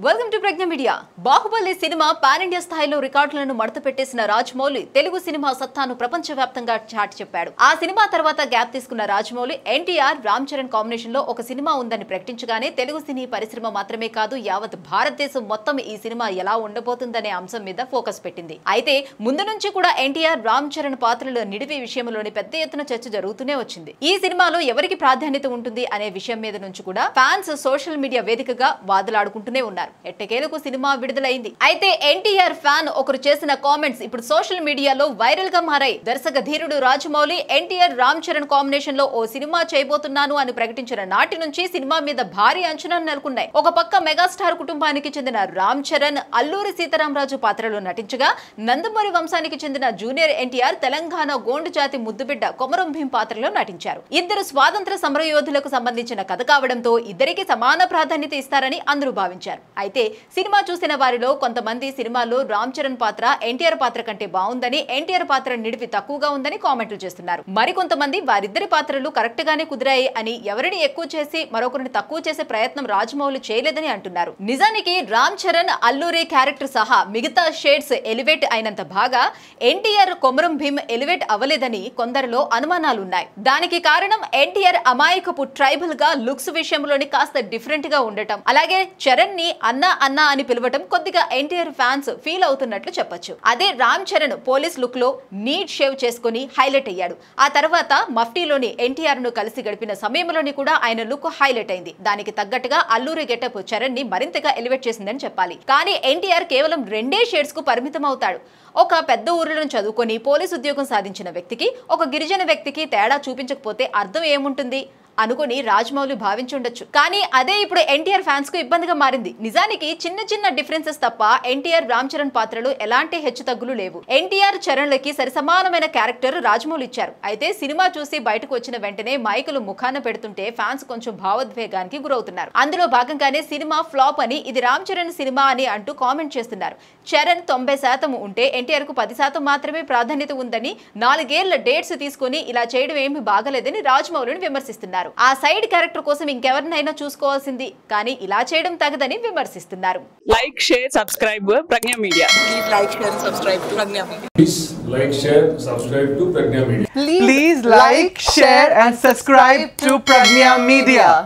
Welcome to Pragna media Baahubali cinema pan India స్థాయిలో రికార్డులను మడత పెట్టేసిన రాజమౌళి తెలుగు సినిమా సత్తాను ప్రపంచవ్యాప్తంగా చాటి చెప్పాడు ఆ సినిమా తర్వాత గ్యాప్ తీసుకున్న రాజమౌళి ఎన్టీఆర్ రామ్ చరణ్ కాంబినేషన్ లో ఒక సినిమా ఉందని ప్రకటించగానే తెలుగు సినీ పరిశ్రమ మాత్రమే కాదు యావత్ భారతదేశం మొత్తం ఈ సినిమా ఎలా ఉండబోతుందనే అంశం మీద ఫోకస్ పెట్టింది అయితే ముందు నుంచి కూడా ఎన్టీఆర్ రామ్ చరణ్ పాత్రల నిడివి విషయంలోని పెద్ద ఎత్తున చర్చ జరుగుతూనే వచ్చింది ఈ సినిమాలో ఎవరికి ప్రాధాన్యత ఉంటుంది అనే విషయం మీద నుంచి కూడా ఫ్యాన్స్ సోషల్ మీడియా వేదికగా వాదులాడుకుంటూనే ఉన్నారు ఎట్టకేలకు సినిమా విడుదలైంది అయితే ఎన్టీఆర్ ఫ్యాన్ ఒకరు చేసిన కామెంట్స్ ఇప్పుడు సోషల్ మీడియాలో వైరల్ గా మారాయి దర్శక ధీరుడు రాజమౌళి ఎన్టీఆర్ రామ్ చరణ్ కాంబినేషన్ లో ఓ సినిమా చేయబోతున్నాను అని ప్రకటించిన నాటి నుంచి సినిమా మీద భారీ అంచనాలు నెలకొన్నాయి ఒక పక్క మెగాస్టార్ కుటుంబానికి చెందిన రామ్ చరణ్ అల్లూరి సీతారామరాజు పాత్రలో నటించగా నందమూరి వంశానికి చెందిన జూనియర్ ఎన్టీఆర్ తెలంగాణ గోండు జాతి ముద్దుబిడ్డ కొమరం భీం పాత్రలో నటించారు ఇద్దరు స్వాతంత్ర సమరయోధులకు సంబంధించిన కథ కావడంతో ఇద్దరికి సమాన ప్రాధాన్యత ఇస్తారని అందరూ భావించారు అయితే సినిమా చూసిన వారిలో కొంతమంది సినిమాలో రామ్ చరణ్ పాత్ర ఎన్టీఆర్ పాత్ర కంటే బాగుందని ఎన్టీఆర్ పాత్ర నిడిపి తక్కువగా ఉందని కామెంట్లు చేస్తున్నారు మరికొంతమంది వారిద్దరి పాత్రలు కరెక్ట్ గానే కుదిరాయి అని ఎవరిని ఎక్కువ చేసి మరొకరిని తక్కువ చేసే ప్రయత్నం రాజమౌళి చేయలేదని అంటున్నారు నిజానికి రామ్ చరణ్ అల్లూరి క్యారెక్టర్ సహా మిగతా షేడ్స్ ఎలివేట్ అయినంత బాగా ఎన్టీఆర్ కొమరం భీమ్ ఎలివేట్ అవ్వలేదని కొందరిలో అనుమానాలున్నాయి దానికి కారణం ఎన్టీఆర్ అమాయకపు ట్రైబల్ గా లుక్స్ విషయంలోని కాస్త డిఫరెంట్ గా ఉండటం అలాగే చరణ్ ని అన్న అన్న అని పిలవటం కొద్దిగా ఎన్టీఆర్ ఫ్యాన్స్ ఫీల్ అవుతున్నట్లు చెప్పొచ్చు అదే రామ్ చరణ్ పోలీస్ లుక్ లో నీట్ షేవ్ చేసుకుని హైలైట్ అయ్యాడు ఆ తర్వాత మఫ్టీలోని ఎన్టీఆర్ ను కలిసి గడిపిన సమయంలోని కూడా ఆయన లుక్ హైలైట్ అయింది దానికి తగ్గట్టుగా అల్లూరి గెటప్ చరణ్ ని మరింతగా ఎలివేట్ చేసిందని చెప్పాలి కానీ ఎన్టీఆర్ కేవలం రెండే షేడ్స్ కు పరిమితం అవుతాడు ఒక పెద్ద ఊరిలో చదువుకొని పోలీస్ ఉద్యోగం సాధించిన వ్యక్తికి ఒక గిరిజన వ్యక్తికి తేడా చూపించకపోతే అర్థం ఏముంటుంది అనుకుని రాజమౌళి భావించుండొచ్చు కానీ అదే ఇప్పుడు ఎన్టీఆర్ ఫ్యాన్స్ కు ఇబ్బందిగా మారింది నిజానికి చిన్న చిన్న డిఫరెన్సెస్ తప్ప ఎన్టీఆర్ రామ్ చరణ్ పాత్రలు ఎలాంటి హెచ్చు తగ్గులు లేవు ఎన్టీఆర్ చరణ్లకి సరిసమానమైన క్యారెక్టర్ రాజమౌళి ఇచ్చారు అయితే సినిమా చూసి బయటకు వచ్చిన వెంటనే మైకులు ముఖాన పెడుతుంటే ఫ్యాన్స్ కొంచెం భావోద్వేగానికి గురవుతున్నారు అందులో భాగంగానే సినిమా ఫ్లాప్ అని ఇది రామ్ చరణ్ సినిమా అని అంటూ కామెంట్ చేస్తున్నారు చరణ్ తొంభై శాతం ఉంటే ఎన్టీఆర్ కు పది శాతం మాత్రమే ప్రాధాన్యత ఉందని నాలుగేళ్ల డేట్స్ తీసుకుని ఇలా చేయడం ఏమీ బాగలేదని రాజమౌళిని విమర్శిస్తున్నారు ఆ సైడ్ క్యారెక్టర్ కోసం ఇంకెవరినైనా చూసుకోవాల్సింది కానీ ఇలా చేయడం తగదని విమర్శిస్తున్నారు like, share, subscribe Pragnya Media. Please like, share, and subscribe to Pragnya Media. Please like, share, subscribe to Pragna Media. Please like, share, and subscribe to Pragnya Media.